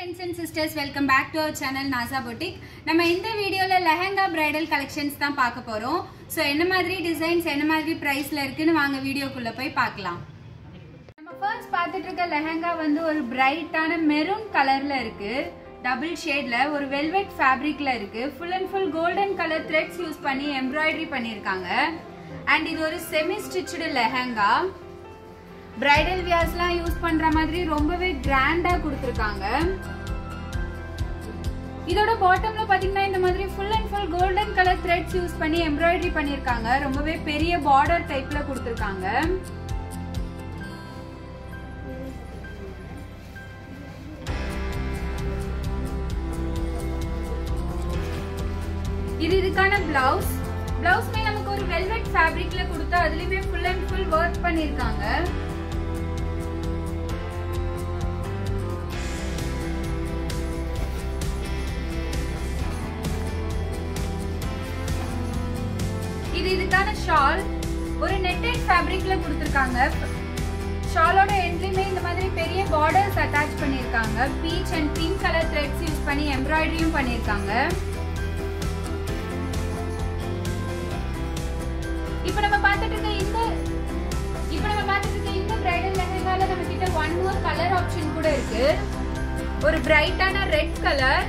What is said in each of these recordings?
friends and sisters welcome back to our channel Nasa boutique நம்ம இந்த வீடியோவில் lehenga bridal collections தான் பார்க்க போகிறோம் ஸோ என்ன மாதிரி டிசைன்ஸ் என்ன மாதிரி ப்ரைஸில் இருக்குன்னு வாங்க வீடியோக்குள்ளே போய் பார்க்கலாம் நம்ம ஃபர்ஸ்ட் பார்த்துட்டு இருக்க லெஹங்கா வந்து ஒரு பிரைட்டான மெரூன் கலரில் இருக்கு டபுள் ஷேட்ல ஒரு வெல்வெட் ஃபேப்ரிக்ல இருக்கு full and full golden colour threads use பண்ணி எம்ப்ராய்டரி பண்ணியிருக்காங்க அண்ட் இது ஒரு செமி ஸ்டிச்சுடு லெஹங்கா பிரைடல் வியர்ஸ்லாம் யூஸ் பண்ற மாதிரி ரொம்பவே கிராண்டா கொடுத்துருக்காங்க இதோட பாட்டம்ல பாத்தீங்கன்னா இந்த மாதிரி full and full golden colour threads use பண்ணி எம்ப்ராய்டரி பண்ணிருக்காங்க ரொம்பவே பெரிய பார்டர் டைப்ல கொடுத்துருக்காங்க இது இதுக்கான பிளவுஸ் பிளவுஸ்மே நமக்கு ஒரு வெல்வெட் ஃபேப்ரிக்ல கொடுத்து அதுலயுமே ஃபுல் அண்ட் ஃபுல் ஒர்க் பண்ணிருக்காங்க இது இதுக்கான ஷால் ஒரு நெட்டட் ஃபேப்ரிக்ல கொடுத்துருக்காங்க ஷாலோட எண்ட்லயுமே இந்த மாதிரி பெரிய பார்டர்ஸ் அட்டாச் பண்ணிருக்காங்க peach and pink colour threads use பண்ணி எம்ப்ராய்டரியும் பண்ணிருக்காங்க இப்போ நம்ம பார்த்துட்டு இருக்க இந்த இப்போ நம்ம பார்த்துட்டு இருக்க இந்த பிரைடல் லெஹங்கால நம்ம கிட்ட ஒன் மோர் கலர் ஆப்ஷன் கூட இருக்கு ஒரு பிரைட்டான ரெட் கலர்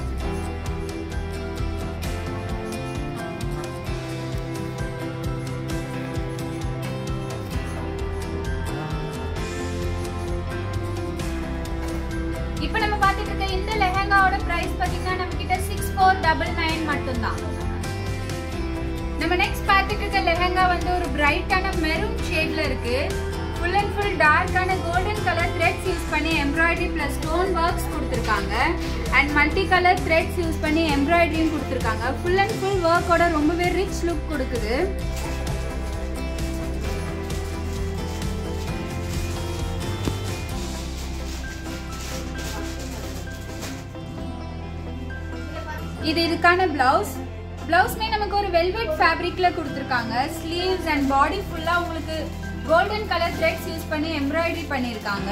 இப்போ நம்ம பார்த்துட்டு இருக்க இந்த லெஹங்காவோட பிரைஸ் பாத்தீங்கன்னா நம்ம கிட்ட சிக்ஸ் ஃபோர் டபுள் நைன் மட்டும்தான் நம்ம நெக்ஸ்ட் பார்த்துட்டு இருக்க லெஹங்கா வந்து ஒரு பிரைட்டான மெரூன் ஷேட்ல இருக்கு ஃபுல் அண்ட் ஃபுல் டார்க்கான கோல்டன் கலர் த்ரெட்ஸ் யூஸ் பண்ணி எம்ப்ராய்டரி பிளஸ் ஸ்டோன் ஒர்க்ஸ் கொடுத்துருக்காங்க and multi colour threads use பண்ணி எம்ப்ராய்டரியும் கொடுத்துருக்காங்க ஃபுல் அண்ட் ஃபுல் ஒர்க்கோட ரொம்பவே ரிச் லுக் கொடுக்குது இது இதுக்கான பிளவுஸ் பிளவுஸ்மே நமக்கு ஒரு வெல்வெட் ஃபேப்ரிக்ல கொடுத்துருக்காங்க ஸ்லீவ்ஸ் அண்ட் பாடி ஃபுல்லா உங்களுக்கு கோல்டன் கலர் த்ரெட்ஸ் யூஸ் பண்ணி எம்ப்ராய்டரி பண்ணிருக்காங்க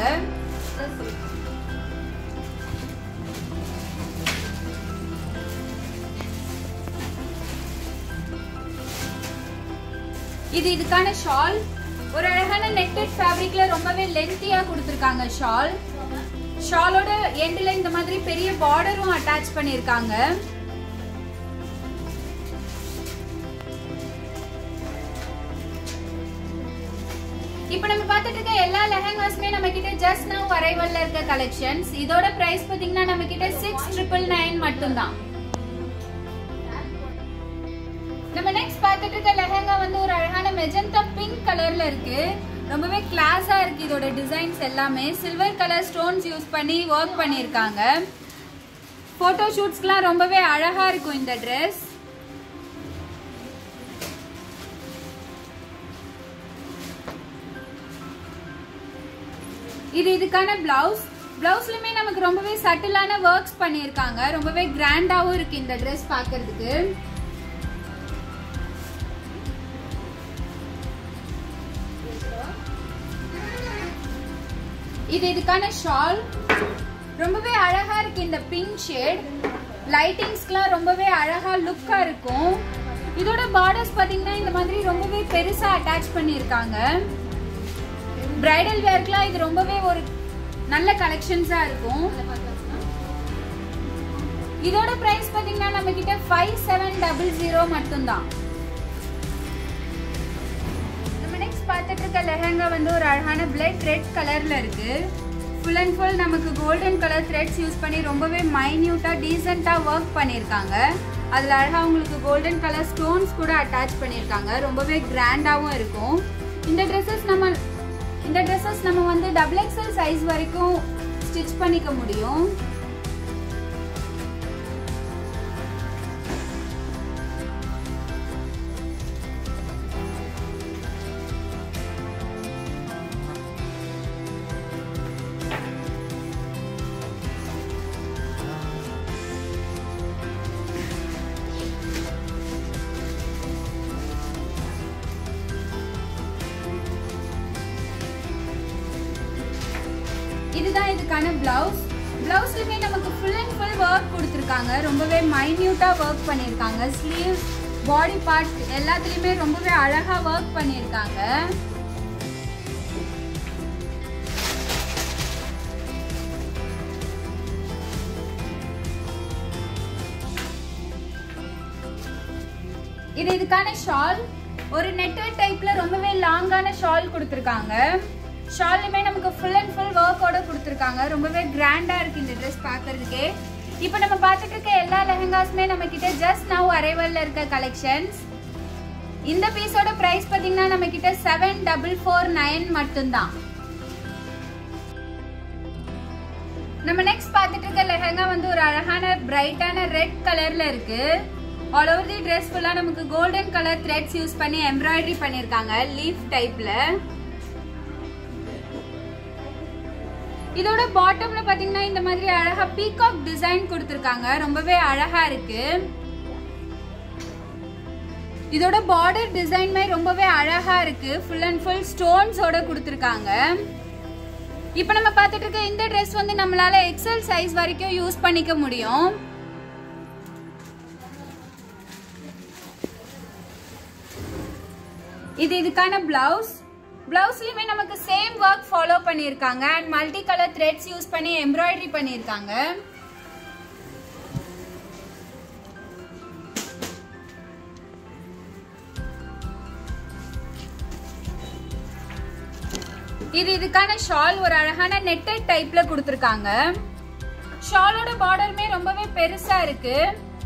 இது இதுக்கான ஷால் ஒரு அழகான நெட்டட் ஃபேப்ரிக்ல ரொம்பவே லென்த்தியா கொடுத்துருக்காங்க ஷால் ஷாலோட எண்ட்ல இந்த மாதிரி பெரிய பார்டரும் அட்டாச் பண்ணிருக்காங்க இப்போ நம்ம பார்த்துட்டு இருக்க எல்லா லெஹங்காஸ்மே நம்ம கிட்ட ஜஸ்ட் நவ் அரைவல்ல இருக்க கலெக்ஷன்ஸ் இதோட பிரைஸ் பாத்தீங்கன்னா நம்ம கிட்ட சிக்ஸ் ட்ரிபிள் நைன் மட்டும்தான் நம்ம நெக்ஸ்ட் பார்த்துட்டு இருக்க லெஹங்கா வந்து ஒரு அழகான மெஜந்தா பிங்க் கலர்ல இருக்கு ரொம்பவே கிளாஸா இருக்கு இதோட டிசைன்ஸ் எல்லாமே சில்வர் கலர் ஸ்டோன்ஸ் யூஸ் பண்ணி ஒர்க் பண்ணியிருக்காங்க போட்டோ ஷூட்ஸ்க்குலாம் ரொம்பவே அழகா இருக்கும் இந்த ட்ரெஸ் இது இதுக்கான பிளவுஸ் பிளவுஸ்லயுமே நமக்கு ரொம்பவே சட்டிலான ஒர்க்ஸ் பண்ணியிருக்காங்க ரொம்பவே கிராண்டாவும் இருக்கு இந்த ட்ரெஸ் பார்க்கிறதுக்கு இது இதுக்கான ஷால் ரொம்பவே அழகா இருக்கு இந்த பிங்க் ஷேட் லைட்டிங்ஸ்க்குலாம் ரொம்பவே அழகா லுக்கா இருக்கும் இதோட பார்டர்ஸ் பாத்தீங்கன்னா இந்த மாதிரி ரொம்பவே பெருசா அட்டாச் பண்ணியிருக்காங்க பிரைடல் வேர்க்குலாம் இது ரொம்பவே ஒரு நல்ல கலெக்ஷன்ஸா இருக்கும் இதோட பிரைஸ் பாத்தீங்கன்னா நம்ம கிட்ட ஃபைவ் செவன் டபுள் ஜீரோ மட்டும்தான் நம்ம நெக்ஸ்ட் பார்த்துட்டு இருக்க லெஹங்கா வந்து ஒரு அழகான பிளட் ரெட் கலர்ல இருக்கு ஃபுல் அண்ட் ஃபுல் நமக்கு கோல்டன் கலர் த்ரெட்ஸ் யூஸ் பண்ணி ரொம்பவே மைன்யூட்டா டீசெண்டா ஒர்க் பண்ணியிருக்காங்க அதில் அழகாக உங்களுக்கு கோல்டன் கலர் ஸ்டோன்ஸ் கூட அட்டாச் பண்ணியிருக்காங்க ரொம்பவே கிராண்டாகவும் இருக்கும் இந்த ட்ரெஸ்ஸஸ் நம்ம இந்த ட்ரெஸ்ஸஸ் நம்ம வந்து டபுள் எக்ஸல் சைஸ் வரைக்கும் ஸ்டிச் பண்ணிக்க முடியும் இதுதான் இதுக்கான பிளவுஸ் பிளவுஸ்லுமே நமக்கு ஃபுல் அண்ட் ஃபுல் ஒர்க் கொடுத்துருக்காங்க ரொம்பவே மைன்யூட்டாக ஒர்க் பண்ணியிருக்காங்க ஸ்லீவ்ஸ் பாடி பார்ட் எல்லாத்துலேயுமே ரொம்பவே அழகாக ஒர்க் பண்ணியிருக்காங்க இது இதுக்கான ஷால் ஒரு நெட்டட் டைப்ல ரொம்பவே லாங்கான ஷால் கொடுத்துருக்காங்க ஷால்லுமே நமக்கு ஃபுல் அண்ட் ஃபுல் ஒர்க்கோட கொடுத்துருக்காங்க ரொம்பவே கிராண்டா இருக்கு இந்த ட்ரெஸ் பார்க்கறதுக்கே இப்போ நம்ம பார்த்துட்டு இருக்க எல்லா லெஹங்காஸுமே நம்ம கிட்ட ஜஸ்ட் நவ் அரைவல்ல இருக்க கலெக்ஷன்ஸ் இந்த பீஸோட பிரைஸ் பாத்தீங்கன்னா நம்ம கிட்ட செவன் டபுள் ஃபோர் நைன் மட்டும்தான் நம்ம நெக்ஸ்ட் பார்த்துட்டு இருக்க லெஹங்கா வந்து ஒரு அழகான பிரைட்டான ரெட் கலர்ல இருக்கு ஆல் ஓவர் தி ட்ரெஸ் ஃபுல்லா நமக்கு கோல்டன் கலர் த்ரெட்ஸ் யூஸ் பண்ணி எம்ப்ராய்டரி பண்ணிருக்காங்க லீஃப் டைப்ல இதோட பாட்டம்ல பாத்தீங்கன்னா இந்த மாதிரி அழகா பீகாக் டிசைன் கொடுத்திருக்காங்க ரொம்பவே அழகா இருக்கு இதோட பார்டர் டிசைன்மே ரொம்பவே அழகா இருக்கு ஃபுல் அண்ட் ஃபுல் ஸ்டோன்ஸோட கொடுத்திருக்காங்க இப்போ நம்ம பார்த்துட்டு இருக்க இந்த ட்ரெஸ் வந்து நம்மளால எக்ஸல் சைஸ் வரைக்கும் யூஸ் பண்ணிக்க முடியும் இது இதுக்கான பிளவுஸ் பிளவுஸ்லயுமே நமக்கு சேம் ஒர்க் ஃபாலோ பண்ணியிருக்காங்க and multi colour threads use பண்ணி எம்ப்ராய்டரி பண்ணியிருக்காங்க இது இதுக்கான ஷால் ஒரு அழகான நெட்டட் டைப்ல கொடுத்துருக்காங்க ஷாலோட பார்டருமே ரொம்பவே பெருசா இருக்கு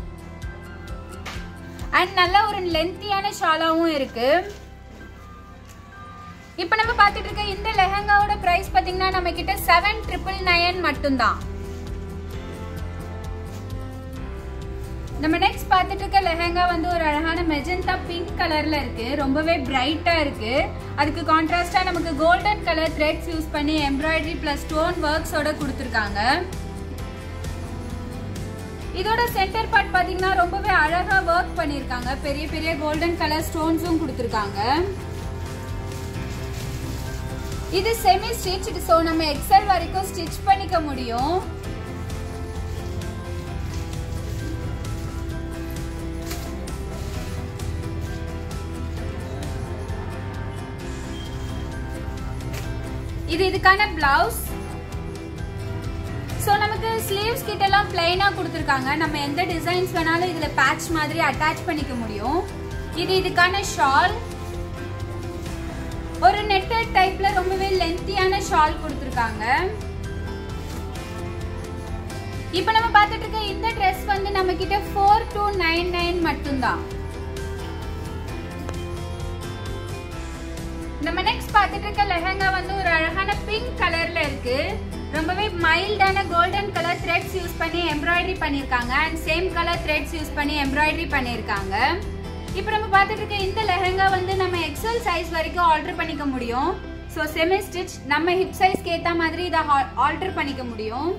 அண்ட் நல்ல ஒரு லென்த்தியான ஷாலாவும் இருக்கு இப்போ நம்ம பார்த்துட்டு இருக்க இந்த லெஹங்காவோட பிரைஸ் பாத்தீங்கன்னா நம்ம கிட்ட செவன் ட்ரிபிள் நைன் மட்டும்தான் நம்ம நெக்ஸ்ட் பார்த்துட்டு இருக்க லெஹங்கா வந்து ஒரு அழகான மெஜந்தா பிங்க் கலர்ல இருக்கு ரொம்பவே பிரைட்டா இருக்கு அதுக்கு கான்ட்ராஸ்டா நமக்கு கோல்டன் கலர் த்ரெட்ஸ் யூஸ் பண்ணி எம்ப்ராய்டரி பிளஸ் ஸ்டோன் ஒர்க்ஸோட கொடுத்துருக்காங்க இதோட சென்டர் பார்ட் பாத்தீங்கன்னா ரொம்பவே அழகா ஒர்க் பண்ணிருக்காங்க பெரிய பெரிய கோல்டன் கலர் ஸ்டோன்ஸும் கொடுத்துருக்காங்க இது செமி ஸ்டிச் ஸோ நம்ம எக்ஸல் வரைக்கும் ஸ்டிச் பண்ணிக்க முடியும் இது இதுக்கான பிளவுஸ் ஸோ நமக்கு ஸ்லீவ்ஸ் கிட்ட எல்லாம் பிளைனாக கொடுத்துருக்காங்க நம்ம எந்த டிசைன்ஸ் வேணாலும் இதில் பேட்ச் மாதிரி அட்டாச் பண்ணிக்க முடியும் இது இதுக்கான ஷால் ஒரு நெட்டட் டைப்ல ரொம்பவே லென்த்தியான ஷால் கொடுத்துருக்காங்க இப்போ நம்ம பார்த்துட்டு இருக்க இந்த ட்ரெஸ் வந்து நம்ம கிட்ட ஃபோர் டூ நைன் நைன் மட்டும்தான் நம்ம நெக்ஸ்ட் பார்த்துட்டு இருக்க லெஹங்கா வந்து ஒரு அழகான பிங்க் கலர்ல இருக்கு ரொம்பவே மைல்டான கோல்டன் கலர் த்ரெட்ஸ் யூஸ் பண்ணி எம்ப்ராய்டரி பண்ணிருக்காங்க and same colour threads use பண்ணி எம்ப்ராய்டரி பண்ணிருக்காங்க இப்போ நம்ம பார்த்துட்டு இருக்க இந்த லெஹங்கா வந்து நம்ம எக்ஸல் சைஸ் வரைக்கும் ஆல்டர் பண்ணிக்க முடியும் ஸோ செமி ஸ்டிச் நம்ம ஹிப் சைஸ்க்கு ஏற்ற மாதிரி இதை ஆல்டர் பண்ணிக்க முடியும்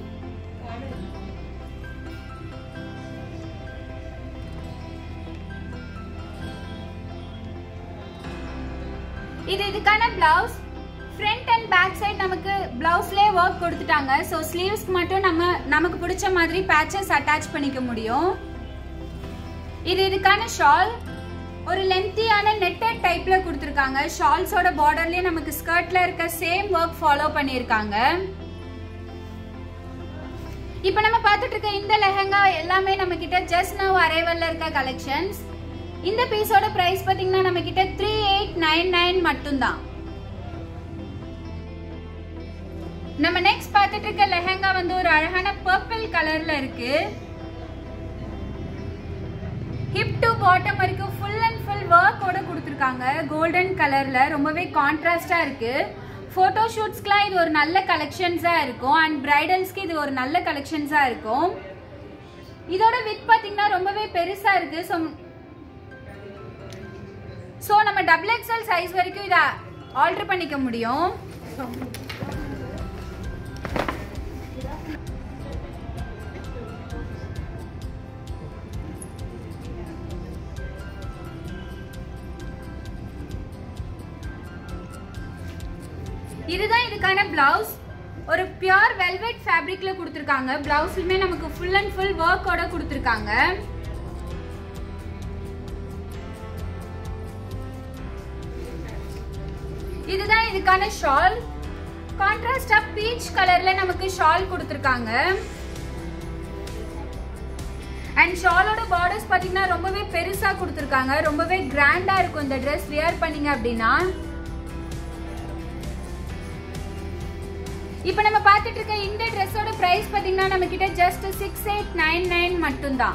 இது இதுக்கான blouse front and back side நமக்கு பிளவுஸ்லேயே ஒர்க் கொடுத்துட்டாங்க ஸோ ஸ்லீவ்ஸ்க்கு மட்டும் நம்ம நமக்கு பிடிச்ச மாதிரி பேச்சஸ் அட்டாச் பண்ணிக்க முடியும் இது இதுக்கான ஷால் ஒரு லென்த்தியான நெட்டட் டைப்ல கொடுத்துருக்காங்க ஷால்ஸோட பார்டர்லயே நமக்கு ஸ்கர்ட்ல இருக்க சேம் ஒர்க் ஃபாலோ பண்ணியிருக்காங்க இப்போ நம்ம பார்த்துட்டு இருக்க இந்த லெஹங்கா எல்லாமே நம்ம கிட்ட ஜஸ்ட் நவ் அரைவல்ல இருக்க கலெக்ஷன்ஸ் இந்த பீஸோட பிரைஸ் பாத்தீங்கன்னா நம்ம கிட்ட த்ரீ எயிட் நைன் நைன் மட்டும்தான் நம்ம நெக்ஸ்ட் பார்த்துட்டு இருக்க லெஹங்கா வந்து ஒரு அழகான பர்பிள் கலர்ல இருக்கு ஹிப் டு பாட்டம் வரைக்கும் ஃபுல் அண்ட் ஃபுல் ஒர்க்கோட கொடுத்துருக்காங்க கோல்டன் கலர்ல ரொம்பவே கான்ட்ராஸ்டா இருக்கு ஃபோட்டோ ஷூட்ஸ்க்குலாம் இது ஒரு நல்ல கலெக்ஷன்ஸாக இருக்கும் அண்ட் பிரைடல்ஸ்க்கு இது ஒரு நல்ல கலெக்ஷன்ஸாக இருக்கும் இதோட வித் பார்த்தீங்கன்னா ரொம்பவே பெருசாக இருக்கு ஸோ ஸோ நம்ம டபுள் எக்ஸ்எல் சைஸ் வரைக்கும் இதை ஆல்டர் பண்ணிக்க முடியும் இதுதான் இதுக்கான பிளவுஸ் ஒரு பியூர் வெல்வெட் ஃபேப்ரிக்ல கொடுத்துருக்காங்க பிளவுஸ்லுமே நமக்கு ஃபுல் அண்ட் ஃபுல் ஒர்க்கோட கொடுத்துருக்காங்க இதுதான் இதுக்கான ஷால் கான்ட்ராஸ்டா பீச் கலர்ல நமக்கு ஷால் கொடுத்துருக்காங்க அண்ட் ஷாலோட பார்டர்ஸ் பாத்தீங்கன்னா ரொம்பவே பெருசா கொடுத்துருக்காங்க ரொம்பவே கிராண்டா இருக்கும் இந்த ட்ரெஸ் வியர் பண்ணீங்க அப்படின்னா இப்போ நம்ம பார்த்துட்டு இருக்க இந்த ட்ரெஸ்ஸோட பிரைஸ் பாத்தீங்கன்னா நம்ம கிட்ட just six eight nine nine மட்டும்தான்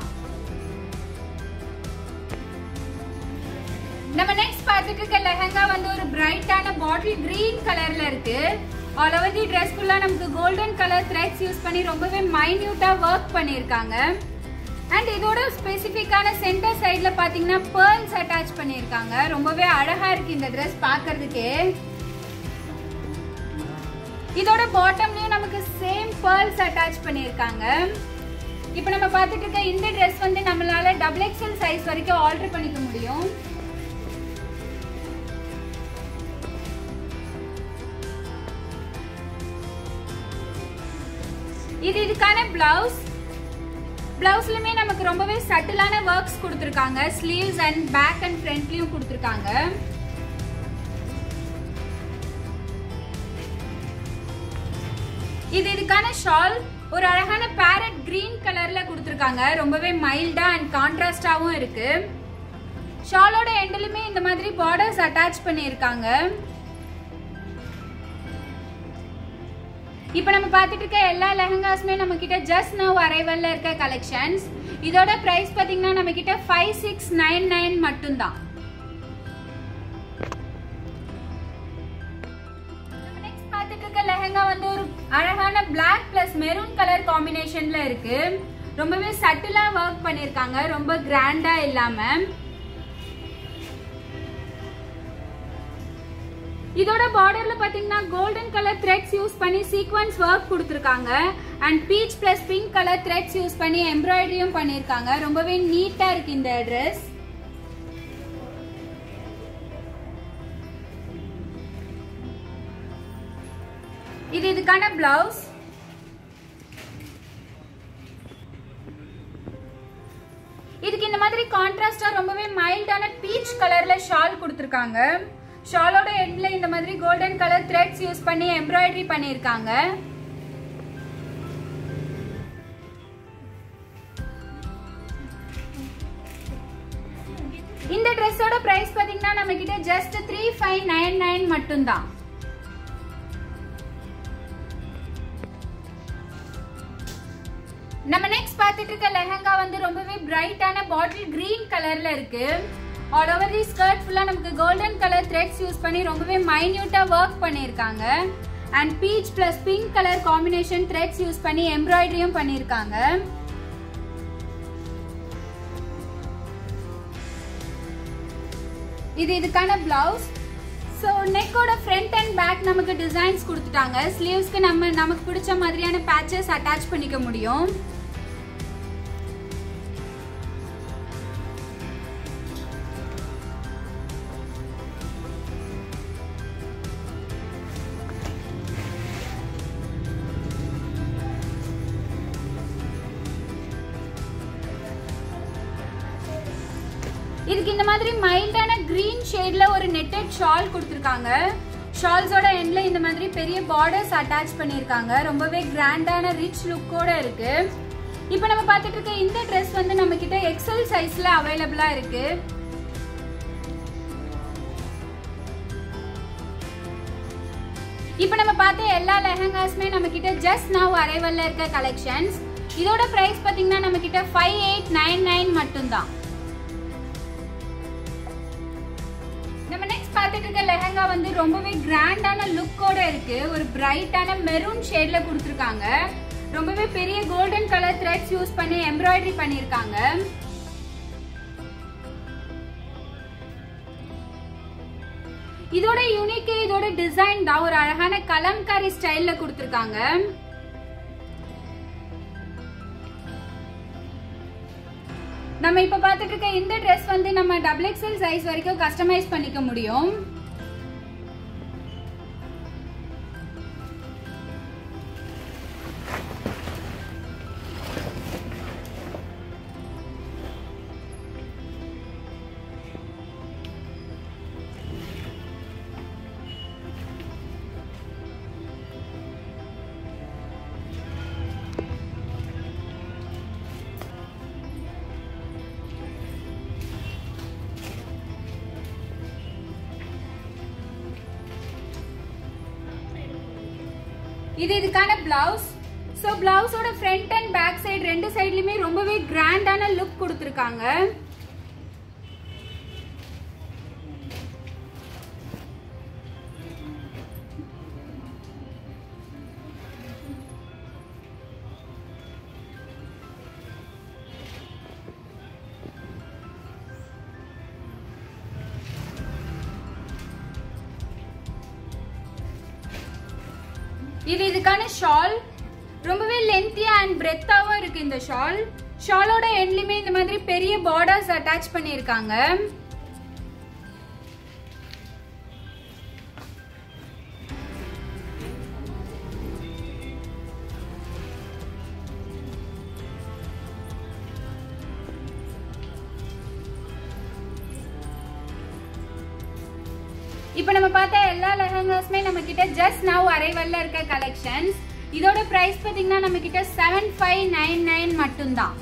நம்ம நெக்ஸ்ட் பார்த்துட்டு இருக்க லெஹங்கா வந்து ஒரு பிரைட்டான பாட்டில் கிரீன் கலர்ல இருக்கு ஆல் ஓவர் தி ட்ரெஸ் ஃபுல்லா நமக்கு கோல்டன் கலர் த்ரெட்ஸ் யூஸ் பண்ணி ரொம்பவே மைன்யூட்டா ஒர்க் பண்ணியிருக்காங்க அண்ட் இதோட ஸ்பெசிஃபிக்கான சென்டர் சைட்ல பாத்தீங்கன்னா பேர்ல்ஸ் அட்டாச் பண்ணியிருக்காங்க ரொம்பவே அழகா இருக்கு இந்த ட்ரெஸ் பார்க்கிறதுக்கே இதோட பாட்டம்லயும் நமக்கு சேம் பேர்ல்ஸ் அட்டாச் பண்ணியிருக்காங்க இப்போ நம்ம பார்த்துட்டு இருக்க இந்த ட்ரெஸ் வந்து நம்மளால டபுள் எக்ஸ்எல் சைஸ் வரைக்கும் ஆல்டர் பண்ணிக்க முடியும் இது இதுக்கான பிளவுஸ் பிளவுஸ்லுமே நமக்கு ரொம்பவே சட்டிலான ஒர்க்ஸ் கொடுத்துருக்காங்க ஸ்லீவ்ஸ் அண்ட் பேக் அண்ட் ஃப்ரண்ட்லயும் கொடுத்துருக்காங்க இது இதுக்கான ஷால் ஒரு அழகான பேரட் கிரீன் கலர்ல கொடுத்துருக்காங்க ரொம்பவே மைல்டா அண்ட் கான்ட்ராஸ்டாவும் இருக்கு ஷாலோட எண்ட்லுமே இந்த மாதிரி பார்டர்ஸ் அட்டாச் பண்ணியிருக்காங்க இப்போ நம்ம பார்த்துட்டு இருக்க எல்லா லெஹங்காஸுமே நம்ம கிட்ட ஜஸ்ட் நவ் அரைவல்ல இருக்க கலெக்ஷன்ஸ் இதோட பிரைஸ் பார்த்தீங்கன்னா நம்ம கிட்ட ஃபைவ் சிக்ஸ் நைன் நைன் மட்டும்தான் நெக்ஸ்ட் பார்த்துட்டு இருக்க லெஹங்கா வந்து ஒரு அழகான பிளாக் பிளஸ் மெரூன் கலர் காம்பினேஷன்ல இருக்கு ரொம்பவே சட்டிலா ஒர்க் பண்ணிருக்காங்க ரொம்ப கிராண்டா இல்லாம இதோட பார்டர்ல பாத்தீங்கன்னா கோல்டன் கலர் த்ரெட்ஸ் யூஸ் பண்ணி சீக்வன்ஸ் ஒர்க் கொடுத்துருக்காங்க and peach plus pink colour threads use பண்ணி எம்ப்ராய்டரியும் பண்ணிருக்காங்க ரொம்பவே நீட்டா இருக்கு இந்த ட்ரெஸ் இது இதுக்கான பிளவுஸ் இதுக்கு இந்த மாதிரி கான்ட்ராஸ்டா ரொம்பவே மைல்டான பீச் கலர்ல ஷால் கொடுத்துருக்காங்க ஷாலோட எண்ட்ல இந்த மாதிரி கோல்டன் கலர் த்ரெட்ஸ் யூஸ் பண்ணி எம்ப்ராய்டரி பண்ணியிருக்காங்க இந்த ட்ரெஸ்ஸோட பிரைஸ் பாத்தீங்கன்னா நம்ம கிட்ட just three five nine nine மட்டும்தான் நம்ம நெக்ஸ்ட் பார்த்துட்டு இருக்க லெஹங்கா வந்து ரொம்பவே பிரைட்டான பாட்டில் கிரீன் கலர்ல இருக்கு ஆல் ஓவர் தி ஸ்கர்ட் ஃபுல்லா நமக்கு கோல்டன் கலர் த்ரெட்ஸ் யூஸ் பண்ணி ரொம்பவே மைன்யூட்டா ஒர்க் பண்ணியிருக்காங்க and peach plus pink colour combination threads use பண்ணி எம்ப்ராய்டரியும் பண்ணியிருக்காங்க இது இதுக்கான பிளவுஸ் ஸோ நெக்கோட ஃப்ரண்ட் அண்ட் பேக் நமக்கு டிசைன்ஸ் கொடுத்துட்டாங்க ஸ்லீவ்ஸ்க்கு நம்ம நமக்கு பிடிச்ச மாதிரியான பேச்சஸ் அட்டாச் பண்ணிக்க முடியும் இதுக்கு இந்த மாதிரி மைல்டான கிரீன் ஷேட்ல ஒரு நெட்டட் ஷால் கொடுத்துருக்காங்க ஷால்ஸோட எண்ட்ல இந்த மாதிரி பெரிய பார்டர்ஸ் அட்டாச் பண்ணியிருக்காங்க ரொம்பவே கிராண்டான ரிச் லுக்கோட இருக்கு இப்போ நம்ம பார்த்துட்டு இருக்க இந்த ட்ரெஸ் வந்து நம்ம கிட்ட எக்ஸல் சைஸ்ல அவைலபிளா இருக்கு இப்போ நம்ம பார்த்த எல்லா லெஹங்காஸுமே நம்ம கிட்ட ஜஸ்ட் நவ் அரைவல்ல இருக்க கலெக்ஷன்ஸ் இதோட பிரைஸ் பாத்தீங்கன்னா நம்ம கிட்ட ஃபைவ் எயிட் நைன் நைன் மட்டும்தான் நம்ம நெக்ஸ்ட் பார்த்துட்டு இருக்க லெஹங்கா வந்து ரொம்பவே கிராண்டான லுக்கோட இருக்கு ஒரு பிரைட்டான மெரூன் ஷேட்ல கொடுத்துருக்காங்க ரொம்பவே பெரிய கோல்டன் கலர் த்ரெட்ஸ் யூஸ் பண்ணி எம்ப்ராய்டரி பண்ணியிருக்காங்க இதோட யூனிக் இதோட டிசைன் தான் ஒரு அழகான கலம்காரி ஸ்டைல்ல கொடுத்துருக்காங்க நம்ம இப்ப பார்த்துட்டு இருக்க இந்த ட்ரெஸ் வந்து நம்ம டபுள் எக்ஸ்எல் சைஸ் வரைக்கும் கஸ்டமைஸ் பண்ணிக்க முடியும் இது இதுக்கான பிளவுஸ் ஸோ பிளவுஸோட ஃப்ரண்ட் அண்ட் பேக் சைடு ரெண்டு சைட்லயுமே ரொம்பவே கிராண்டான லுக் கொடுத்துருக்காங்க இது இதுக்கான ஷால் ரொம்பவே லென்த்தியா அண்ட் பிரெத்தாவும் இருக்கு இந்த ஷால் ஷாலோட எண்ட்லயுமே இந்த மாதிரி பெரிய பார்டர்ஸ் அட்டாச் பண்ணியிருக்காங்க இப்போ நம்ம பார்த்த எல்லா லெஹங்காஸுமே நம்ம கிட்ட ஜஸ்ட் நவ் அரைவல்ல இருக்க கலெக்ஷன்ஸ் இதோட பிரைஸ் பாத்தீங்கன்னா நம்ம கிட்ட செவன் ஃபைவ் நைன் நைன் மட்டும்தான்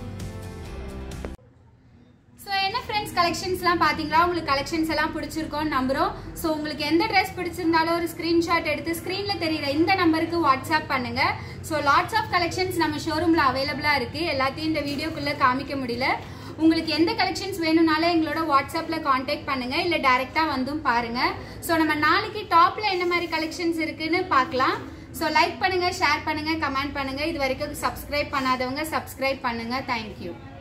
ஸோ என்ன ஃப்ரெண்ட்ஸ் கலெக்ஷன்ஸ்லாம் பார்த்தீங்களா உங்களுக்கு கலெக்ஷன்ஸ் எல்லாம் பிடிச்சிருக்கோன்னு நம்புறோம் ஸோ உங்களுக்கு எந்த ட்ரெஸ் பிடிச்சிருந்தாலும் ஒரு ஸ்க்ரீன்ஷாட் எடுத்து ஸ்க்ரீனில் தெரியுற இந்த நம்பருக்கு வாட்ஸ்அப் பண்ணுங்க ஸோ லாட்ஸ் ஆஃப் கலெக்ஷன்ஸ் நம்ம ஷோரூமில் அவைலபிளாக இருக்குது எல்லாத்தையும் இந்த வீடியோக்குள்ளே காமிக்க முடியல உங்களுக்கு எந்த கலெக்ஷன்ஸ் வேணும்னாலும் எங்களோட வாட்ஸ்அப்பில் காண்டாக்ட் பண்ணுங்க இல்லை டைரெக்டாக வந்தும் பாருங்க ஸோ நம்ம நாளைக்கு டாப்பில் என்ன மாதிரி கலெக்ஷன்ஸ் இருக்குன்னு பார்க்கலாம் ஸோ லைக் பண்ணுங்க ஷேர் பண்ணுங்க கமெண்ட் பண்ணுங்க இது வரைக்கும் சப்ஸ்கிரைப் பண்ணாதவங்க சப்ஸ்கிரைப் பண்ணுங்க தேங்க்யூ